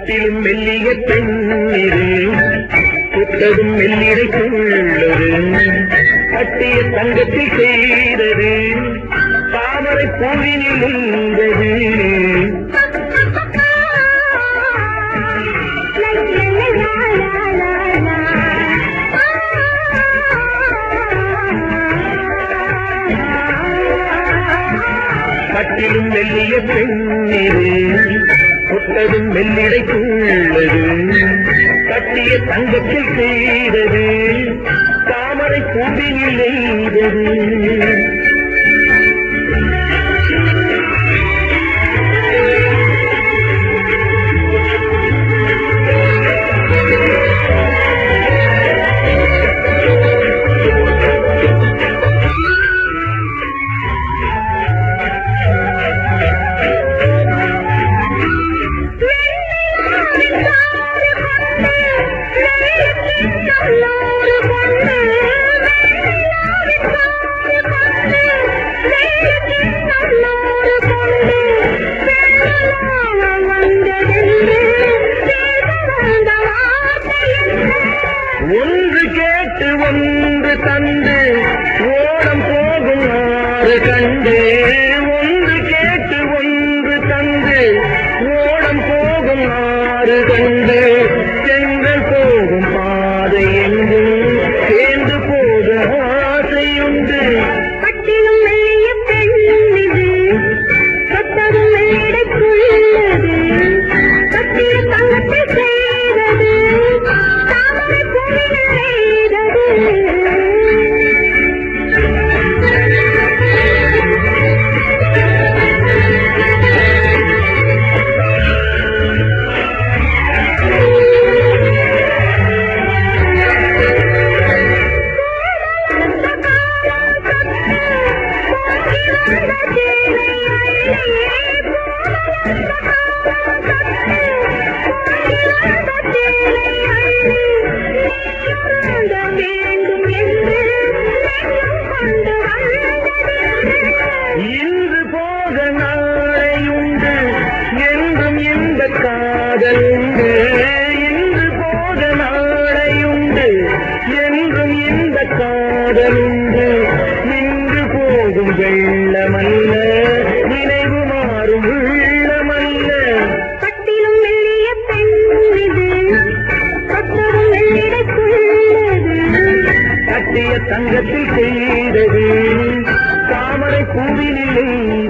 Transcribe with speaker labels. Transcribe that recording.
Speaker 1: கட்டிலும் மெல்லிய பெண்ணிது புத்ததும் மெல்லிடை உள்ளது கட்டிய தங்கத்தில் செய்தது தாமரை பூவினில் நின்றது கட்டிலும் மெல்லிய பெண்ணிது புத்ததும் மெல்லிடை உள்ளது கட்டிய தங்கத்தில் செய்தது தாமரை பூவினில் நெய்தது ஒன்று கேட்டு ஒன்று தந்து ஓடம் போகும் ஆறு கண்டு ஒன்று கேட்டு ஒன்று தந்து ஓடம் போகும் ஆறு கண்டு செங்கல் போகும் பாதை எங்கும் சேர்ந்து போக ஆசையுண்டு
Speaker 2: கட்டிலும் மெல்லிய பெண்ணிது கட்டதும் மெல்லிடைக்குள்ளது கட்டிய தங்கத்தில் செய்தது தாமரை பூவினில் நெய்தது
Speaker 1: இன்று போக நாளையுண்டு என்றும் இந்த காதல் உண்டு இன்று போக நாளையுண்டு என்றும் இந்த காதல் உண்டு நின்று போகும் வெள்ளமல்ல நினைவு மாறும் உள்ளமல்ல
Speaker 2: கட்டிலும் மெல்லிய பெண் இது கட்டதும் மெல்லிடைக்குள்ளது
Speaker 1: கட்டிய தங்கத்தில் செய்தது தாமரை பூவினில்